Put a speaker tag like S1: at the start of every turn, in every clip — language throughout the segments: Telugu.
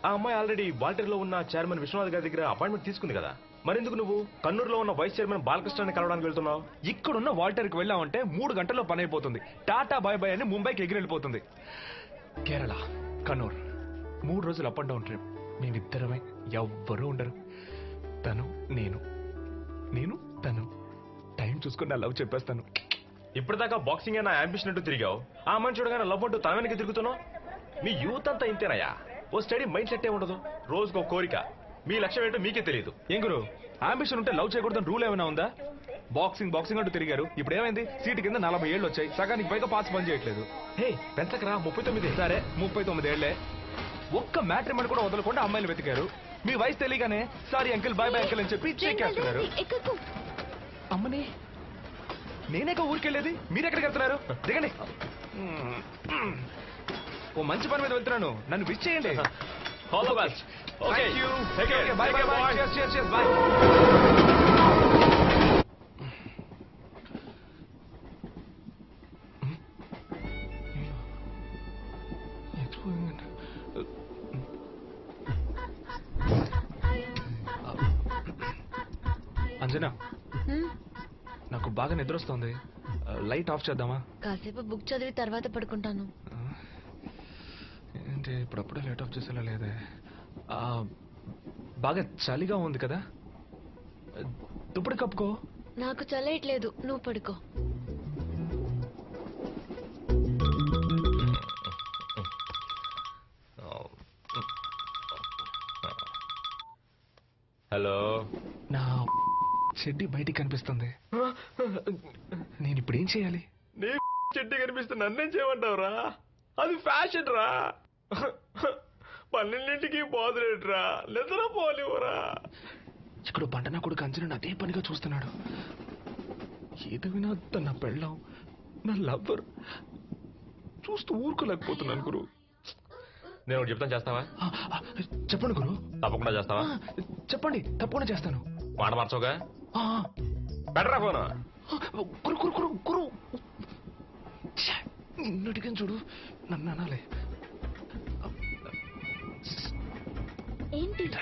S1: ఆ అమ్మాయి ఆల్రెడీ వాల్టర్లో ఉన్న చైర్మన్ విశ్వనాథ్ గారి దగ్గర అపాయింట్మెంట్ తీసుకుంది కదా మరెందుకు నువ్వు కన్నూరులో ఉన్న వైస్ చైర్మన్ బాలకృష్ణని కలవడానికి వెళ్తున్నావు
S2: ఇక్కడున్న వాల్టర్కి వెళ్ళామంటే మూడు గంటల్లో పని అయిపోతుంది టాటా బాయ్ బాయ్ అని ముంబైకి ఎగిరి వెళ్ళిపోతుంది కేరళ కన్నూర్ మూడు రోజులు అప్ అండ్ డౌన్ ట్రిప్ మేమిద్దరమే ఎవ్వరూ ఉండరు తను నేను నేను తను టైం చూసుకుని నా లవ్ చెప్పేస్తాను
S1: ఇప్పటిదాకా బాక్సింగ్ నా అంబిషన్ అంటూ తిరిగావు ఆ అమ్మాయిని చూడగానే లవ్ అంటూ తన వెనక్కి తిరుగుతున్నావు మీ యూత్ అంతా ఇంతేనయ్యా ఓ స్టడీ మైండ్ సెట్ ఏ ఉండదు రోజుకో కోరిక మీ లక్ష్యం ఏంటో మీకే తెలియదు
S2: ఏం గురు అంబిషన్ ఉంటే లవ్ చేయకూడదని రూల్ ఏమైనా ఉందా బాక్సింగ్ బాక్సింగ్ అంటూ తిరిగారు ఇప్పుడు ఏమైంది సీటు కింద నలభై ఏళ్ళు వచ్చాయి సగానికి పైగా పాస్ పని చేయట్లేదు
S1: హే పెంచకరా ముప్పై తొమ్మిది
S2: సరే ముప్పై తొమ్మిది ఏళ్లే ఒక్క మ్యాట్రిమని కూడా వదలకుండా అమ్మాయిలు వెతికారు మీ వయసు తెలియగానే sorry uncle bye bye uncle అని చెప్పి చేకేస్తున్నారు
S3: ఎక్కకు
S2: అమ్మని నేనేక ఊరికెళ్ళేది మీరెక్కడికి వెళ్తున్నారు దిగండి ఓ మంచి పని మీద వెళ్తున్నాను నన్ను విష్ చేయండి
S1: all the best okay
S2: Thank you.
S1: Take care
S2: Bye, bye, bye. Cheers, cheers, cheers. Bye. Anjana
S3: హ్మ్,
S2: నాకు బాగా నిద్ర వస్తుంది లైట్ ఆఫ్ చేద్దామా
S3: కాసేపు బుక్ చదివి తర్వాత పడుకుంటాను
S2: ఏంటి ఇప్పుడప్పుడే లైట్ ఆఫ్ చేసేలా లేదే ఆ, బాగా చలిగా ఉంది కదా దుప్పటి కప్పుకో
S3: నాకు చలేయట్లేదు నువ్వు పడుకో
S1: హలో
S2: నా చెడ్డి బయటికి కనిపిస్తుంది నేను ఇప్పుడు ఏం చేయాలి
S1: నీ చెట్టు కనిపిస్తే నన్నేం చేయమంటావురా అది ఫ్యాషన్ రా పన్నెండింటికి పోదులేట్రా నిద్ర పోలేవురా
S2: ఇక్కడ పంటన కొడుకు అంజన అదే పనిగా చూస్తున్నాడు ఏది వినా తన నా పెళ్ళం నా లవ్వర్ చూస్తూ ఊరుకోలేకపోతున్నాను గురు
S1: నేను ఒకటి చెప్తాను చేస్తావా
S2: ఆ, ఆ, చెప్పండి గురు
S1: తప్పకుండా
S2: ఆ,
S1: చేస్తావా
S2: చెప్పండి తప్పకుండా చేస్తాను
S1: మాట మార్చోగా
S2: ఆ,
S1: బెటరా ఫోన్
S2: ఆ, గురు గురు గురు గురు ఛే, నిన్ను అడిగాను చూడు నన్ను అనాలి
S3: ఏంటి
S2: ఇట్రా.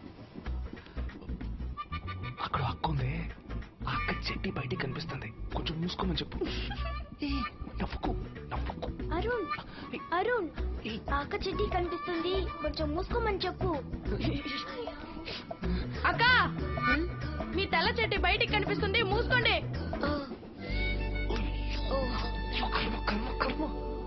S2: అక్కడ అక్క ఉంది ఆ అక్క చెట్టి బయటికి కనిపిస్తుంది కొంచెం మూసుకోమని చెప్పు ఏ, నవ్వుకు నవ్వుకు
S4: అరుణ్
S2: ఏ,
S4: అరుణ్
S2: ఏ,
S4: ఆక చెట్టి కనిపిస్తుంది కొంచెం మూసుకోమని చెప్పు
S5: అక్క మీ తెల్ల చెట్టు బయటికి కనిపిస్తుంది మూసుకోండి
S3: ఆ, ఓ,
S2: కర్మ కర్మ కర్మ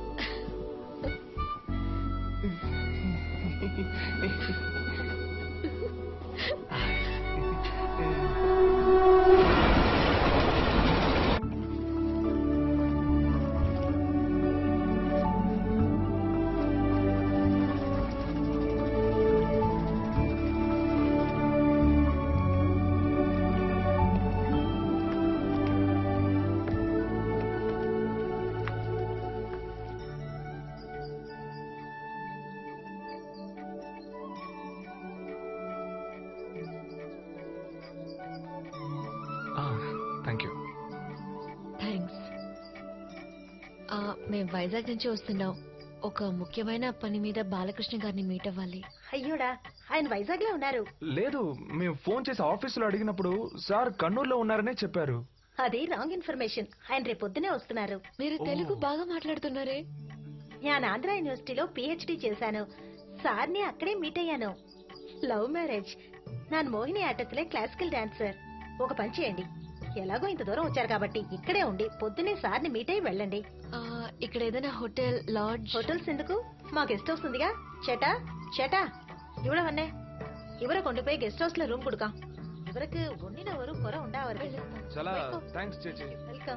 S2: థ్యాంక్ యూ
S3: థ్యాంక్స్ ఆ, మేం వైజాగ్ నుంచి వస్తున్నాం ఒక ముఖ్యమైన పని మీద బాలకృష్ణ గారిని మీట్ అవ్వాలి
S6: అయ్యోడా ఆయన వైజాగ్ లో ఉన్నారు
S2: లేదు మేము ఫోన్ చేసి ఆఫీసులో అడిగినప్పుడు సార్ కన్నూరులో ఉన్నారనే చెప్పారు
S6: అది రాంగ్ ఇన్ఫర్మేషన్ ఆయన రేపు పొద్దునే వస్తున్నారు
S3: మీరు తెలుగు బాగా మాట్లాడుతున్నారే
S6: నేను ఆంధ్ర యూనివర్సిటీలో పిహెచ్డి చేశాను సార్ని అక్కడే మీట్ అయ్యాను లవ్ మ్యారేజ్ నాన్ మోహిని ఆటత్తులే క్లాసికల్ డాన్సర్ ఒక పని చేయండి ఎలాగో ఇంత దూరం వచ్చారు కాబట్టి ఇక్కడే ఉండి పొద్దునే సార్ని మీట్ అయ్యి వెళ్ళండి
S3: ఆ, ఇక్కడ ఏదైనా హోటల్ లాడ్జ్
S6: హోటల్స్ ఎందుకు మా గెస్ట్ హౌస్ ఉందిగా ചേട്ടാ ചേട്ടാ ഇവിടെ വന്നേ ഇവരെ കൊണ്ടുപോയി ഗസ്റ്റ് ഹൗസിലെ റൂം കൊടുക്കാം ഇവർക്ക് ഒന്നിനും ഒരു കുറ ഉണ്ടാവരുത്
S2: చాలా థ్యాంక్స్ చేచి
S6: വെൽക്കം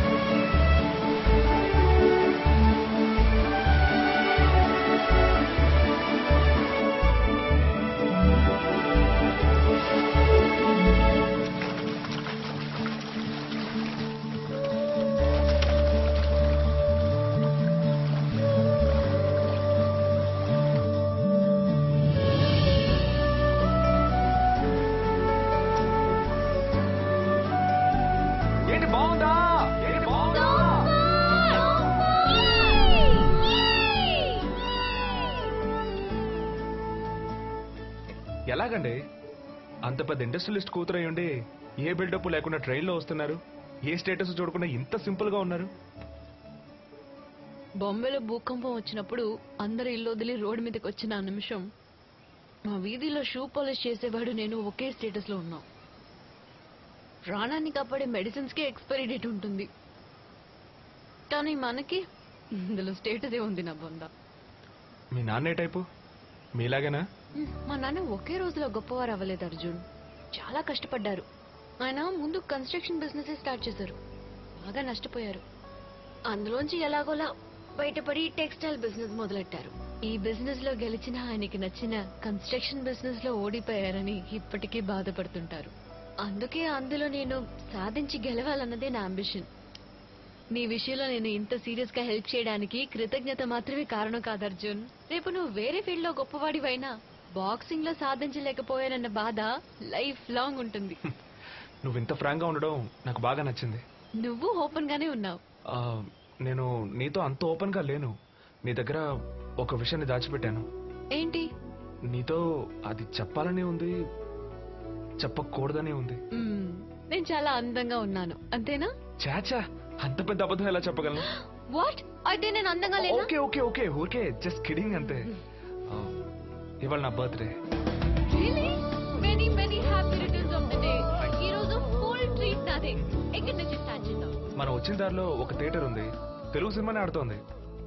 S4: ఆ
S2: ఎలాగండి అంత పెద్ద ఇండస్ట్రియలిస్ట్ కూతురై ఉండి ఏ బిల్డప్ లేకుండా ట్రైన్లో వస్తున్నారు ఏ స్టేటస్ చూడకుండా ఇంత సింపుల్ గా ఉన్నారు
S5: బొంబేలో భూకంపం వచ్చినప్పుడు అందరు ఇల్లు వదిలి రోడ్డు మీదకి వచ్చిన ఆ నిమిషం మా వీధిలో షూ పాలిష్ చేసేవాడు నేను ఒకే స్టేటస్ లో ఉన్నాం ప్రాణాన్ని కాపాడే మెడిసిన్స్ కి ఎక్స్పైరీ డేట్ ఉంటుంది కానీ మనకి ఇందులో స్టేటస్ ఏ ఉంది నా బొంద
S2: మీ నాన్న ఏ టైపు మీలాగేనా
S5: మ్, మా నాన్న ఒకే రోజులో గొప్పవారు అవ్వలేదు అర్జున్ చాలా కష్టపడ్డారు ఆయన ముందు కన్స్ట్రక్షన్ బిజినెస్ స్టార్ట్ చేశారు బాగా నష్టపోయారు అందులోంచి ఎలాగోలా బయటపడి టెక్స్టైల్ బిజినెస్ మొదలెట్టారు ఈ బిజినెస్ లో గెలిచిన ఆయనకి నచ్చిన కన్స్ట్రక్షన్ బిజినెస్ లో ఓడిపోయారని ఇప్పటికీ బాధపడుతుంటారు అందుకే అందులో నేను సాధించి గెలవాలన్నదే నా అంబిషన్ నీ విషయంలో నేను ఇంత సీరియస్ గా హెల్ప్ చేయడానికి కృతజ్ఞత మాత్రమే కారణం కాదు అర్జున్ రేపు నువ్వు వేరే ఫీల్డ్ లో గొప్పవాడివైనా బాక్సింగ్ లో సాధించలేకపోయానన్న బాధ లైఫ్ లాంగ్ ఉంటుంది
S2: నువ్వు ఇంత ఫ్రాంక్ గా ఉండడం నాకు బాగా నచ్చింది
S5: నువ్వు ఓపెన్ గానే ఉన్నావు
S2: ఆ, నేను నీతో అంత ఓపెన్ గా లేను నీ దగ్గర ఒక విషయాన్ని దాచిపెట్టాను
S5: ఏంటి
S2: నీతో అది చెప్పాలని ఉంది చెప్పకూడదని ఉంది
S5: మ్మ్, నేను చాలా అందంగా ఉన్నాను అంతేనా
S2: చాచా అంత పెద్ద అబద్ధం ఎలా చెప్పగలను
S5: వాట్ అయితే నేను అందంగా లేనా
S2: okay okay okay okay just kidding అంతే ఆ, ఇవాళ నా birthday
S5: really many many happy returns of the day ఈ రోజు ఫుల్ ట్రీట్ నాదే ఎక్కడి నుంచి స్టార్ట్ చేద్దాం
S2: మనం వచ్చిన దారిలో ఒక థియేటర్ ఉంది తెలుగు సినిమానే ఆడుతోంది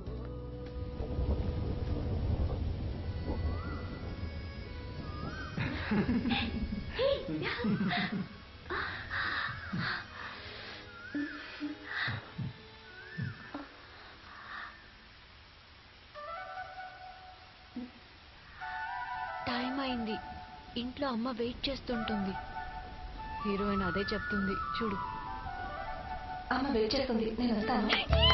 S5: టైం అయింది ఇంట్లో అమ్మ వెయిట్ చేస్తుంటుంది హీరోయిన్ అదే చెప్తుంది చూడు
S6: అమ్మ వెయిట్ చేస్తుంది నేను వస్తాను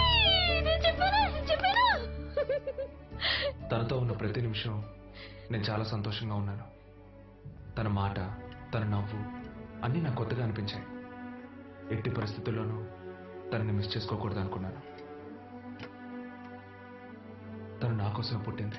S2: తనతో ఉన్న ప్రతి నిమిషం నేను చాలా సంతోషంగా ఉన్నాను తన మాట తన నవ్వు అన్నీ నాకు కొత్తగా అనిపించాయి ఎట్టి పరిస్థితుల్లోనూ తనని మిస్ చేసుకోకూడదు అనుకున్నాను తను నా కోసం పుట్టింది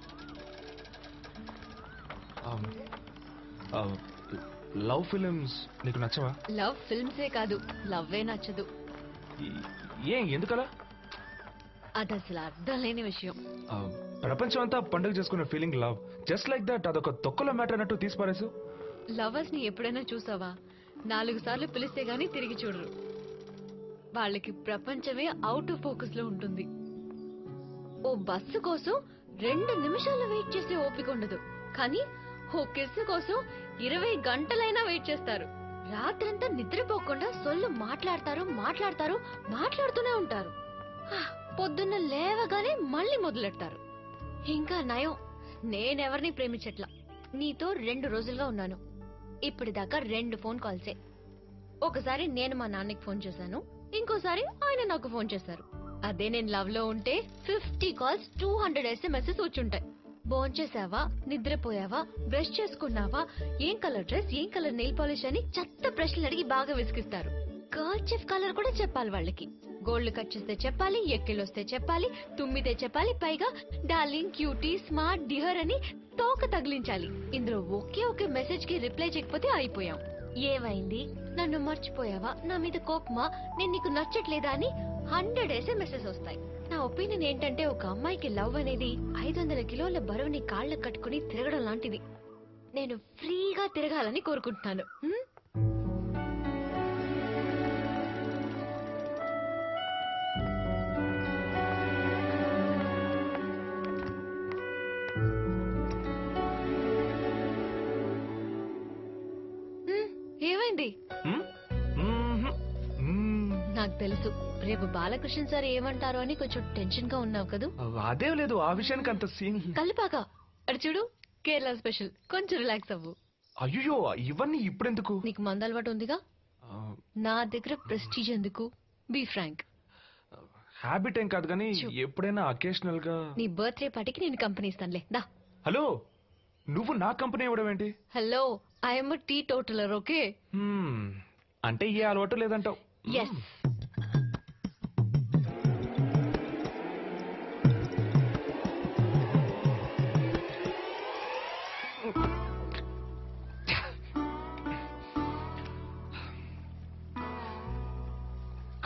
S2: లవ్ ఫిలిమ్స్ నీకు నచ్చవా
S5: లవ్ ఫిల్మ్సే కాదు లవ్వే నచ్చదు
S2: ఈ- ఏం ఎందుకలా
S5: అది అసలు అర్థం లేని విషయం
S2: ఆ, ప్రపంచం అంతా పండుగ చేసుకునే feeling love just like that అదొక తొక్కలో మ్యాటర్ అన్నట్టు తీసి పారేసు
S5: లవర్స్ ని ఎప్పుడైనా చూసావా నాలుగు సార్లు పిలిస్తే గానీ తిరిగి చూడరు వాళ్ళకి ప్రపంచమే అవుట్ ఆఫ్ ఫోకస్ లో ఉంటుంది ఓ బస్సు కోసం రెండు నిమిషాలు వెయిట్ చేసే ఓపిక ఉండదు కానీ ఓ కిస్ కోసం ఇరవై గంటలైనా వెయిట్ చేస్తారు రాత్రంతా నిద్రపోకుండా సొల్లు మాట్లాడతారు మాట్లాడతారు మాట్లాడుతూనే ఉంటారు హా, పొద్దున్న లేవగానే మళ్ళీ మొదలెడతారు ఇంకా నయం నేనెవరిని ప్రేమించట్లా నీతో రెండు రోజులుగా ఉన్నాను ఇప్పటిదాకా రెండు ఫోన్ కాల్సే ఒకసారి నేను మా నాన్నకి ఫోన్ చేశాను ఇంకోసారి ఆయన నాకు ఫోన్ చేశారు అదే నేను లవ్ లో ఉంటే fifty calls two hundred SMS వచ్చుంటాయి భోంచేసావా నిద్రపోయావా బ్రష్ చేసుకున్నావా ఏం కలర్ డ్రెస్ ఏం కలర్ నెయిల్ పాలిష్ అని చెత్త ప్రశ్నలు అడిగి బాగా విసిగిస్తారు కర్చిఫ్ కలర్ కూడా చెప్పాలి వాళ్ళకి గోల్డ్ కట్ చేస్తే చెప్పాలి ఎక్కిలొస్తే చెప్పాలి తుమ్మితే చెప్పాలి పైగా డార్లింగ్ క్యూటీ స్మార్ట్ డిహర్ అని తోక తగిలించాలి ఇందులో ఒకే ఒకే మెసేజ్ కి రిప్లై చేయకపోతే అయిపోయాం ఏమైంది నన్ను మర్చిపోయావా నా మీద కోపమా నేను నీకు నచ్చట్లేదా అని హండ్రెడ్ ఎస్ఎంఎస్ఎస్ వస్తాయి నా ఒపీనియన్ ఏంటంటే ఒక అమ్మాయికి లవ్ అనేది ఐదు వందల కిలోల బరువుని కాళ్ళకు కట్టుకుని తిరగడం లాంటిది నేను ఫ్రీగా తిరగాలని కోరుకుంటున్నాను హ్మ్? హ్మ్, ఏమైంది
S2: హ్మ్? మ్మ్హ్. మ్మ్.
S5: నాకు తెలుసు రేపు బాలకృష్ణ సార్ ఏమంటారో అని కొంచెం టెన్షన్ గా ఉన్నావు కదూ
S2: అదేం లేదు ఆ విషయానికి అంత సీన్
S5: కలిపాక అటు చూడు కేరళ స్పెషల్ కొంచెం రిలాక్స్ అవ్వు
S2: అయ్యో ఇవన్నీ ఇప్పుడెందుకు
S5: నీకు మంద అలవాటు ఉందిగా
S2: ఆ,
S5: నా దగ్గర ప్రెస్టీజ్ ఎందుకు బీ ఫ్రాంక్
S2: హ్యాబిట్ ఏం కాదు కానీ
S5: చూ.
S2: ఎప్పుడైనా అకేషనల్ గా
S5: నీ బర్త్డే పార్టీకి నేను కంపెనీ ఇస్తానులే దా
S2: హలో నువ్వు నా కంపెనీ ఇవ్వడం ఏంటి
S5: hello I'm teetotaller okay
S2: hmm. అంటే ఏ అలవాటు లేదంటావు
S5: ఎస్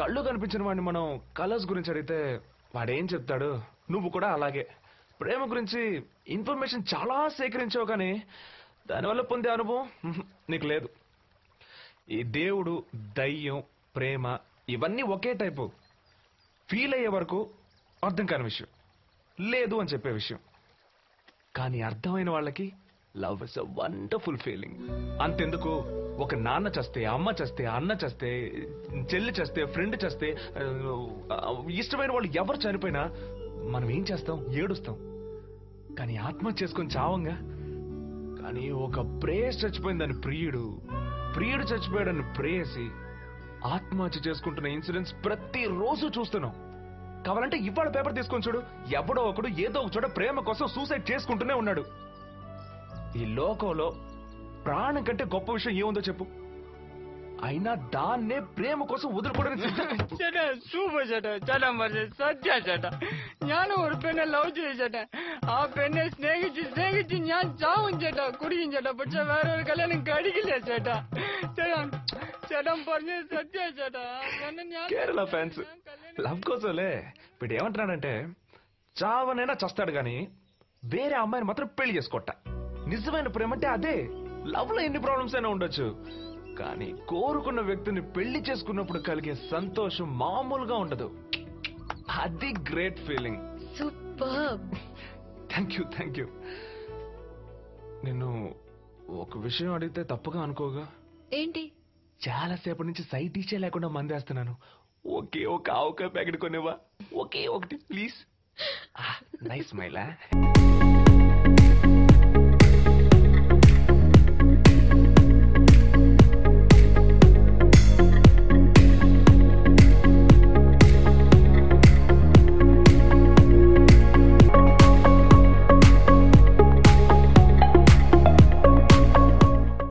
S2: కళ్ళు కనిపించిన వాడిని మనం కలర్స్ గురించి అడిగితే వాడేం చెప్తాడు నువ్వు కూడా అలాగే ప్రేమ గురించి ఇన్ఫర్మేషన్ చాలా సేకరించావు కానీ దానివల్ల పొందే అనుభవం ఉహు, నీకు లేదు ఈ దేవుడు దయ్యం ప్రేమ ఇవన్నీ ఒకే టైపు ఫీల్ అయ్యే వరకు అర్థం కాని విషయం లేదు అని చెప్పే విషయం కానీ అర్థమైన వాళ్ళకి love is a wonderful feeling అంతెందుకు ఒక నాన్న చస్తే అమ్మ చస్తే అన్న చస్తే చెల్లి చస్తే ఫ్రెండ్ చస్తే ఆ, ఇష్టమైన వాళ్ళు ఎవరు చనిపోయినా మనం ఏం చేస్తాం ఏడుస్తాం కానీ ఆత్మహత్య చేసుకొని చావంగా కానీ ఒక ప్రేయస్ చచ్చిపోయిందని ప్రియుడు ప్రియుడు చచ్చిపోయాడని ప్రేయసి ఆత్మహత్య చేసుకుంటున్న ఇన్సిడెంట్స్ ప్రతిరోజు చూస్తున్నాం కావాలంటే ఇవాళ పేపర్ తీసుకొని చూడు ఎవడో ఒకడు ఏదో ఒక చోట ప్రేమ కోసం సూసైడ్ చేసుకుంటూనే ఉన్నాడు ఈ లోకంలో ప్రాణం కంటే గొప్ప విషయం ఏముందో చెప్పు అయినా దాన్నే ప్రేమ కోసం వదులుకోవడానికి సిద్ధం.
S7: ചേട്ടാ സൂപ്പർ ചേട്ടാ ചേട്ടാ പറഞ്ഞ സത്യ ചേട്ടാ ഞാൻ ഒരു പെണ്ണെ ലവ് ചെയ്തു ചേട്ടാ ആ പെണ്ണെ സ്നേഹിച്ച് സ്നേഹിച്ച് ഞാൻ ചാവും ചേട്ടാ കുടിക്കും ചേട്ടാ പക്ഷെ വേറെ ഒരു കല്യാണം കഴിക്കില്ല ചേട്ടാ ചേട്ടാ ചേട്ടൻ പറഞ്ഞ സത്യ ചേട്ടാ ആ പെണ്ണെ ഞാൻ
S2: కేరళ ఫ్యాన్స్ లవ్ కోసంలే వీడు ఏమంటున్నాడంటే చావనైనా చస్తాడు గాని వేరే అమ్మాయిని మాత్రం పెళ్లి చేసుకోట నిజమైన ప్రేమ అంటే అదే లవ్ లో ఎన్ని ప్రాబ్లమ్స్ అయినా ఉండొచ్చు కానీ కోరుకున్న వ్యక్తిని పెళ్లి చేసుకున్నప్పుడు కలిగే సంతోషం మామూలుగా ఉండదు అది great feeling
S3: super
S2: thank you thank you నిన్ను ఒక విషయం అడిగితే తప్పుగా అనుకోగా
S3: ఏంటి
S2: చాలా సేపటి నుంచి సైట్ ఇచ్చే లేకుండా మందేస్తున్నాను ఒకే ఒక ఆవకాయ ప్యాకెట్ కొనేవా ఒకే ఒకటి ప్లీజ్ నైస్ మైలా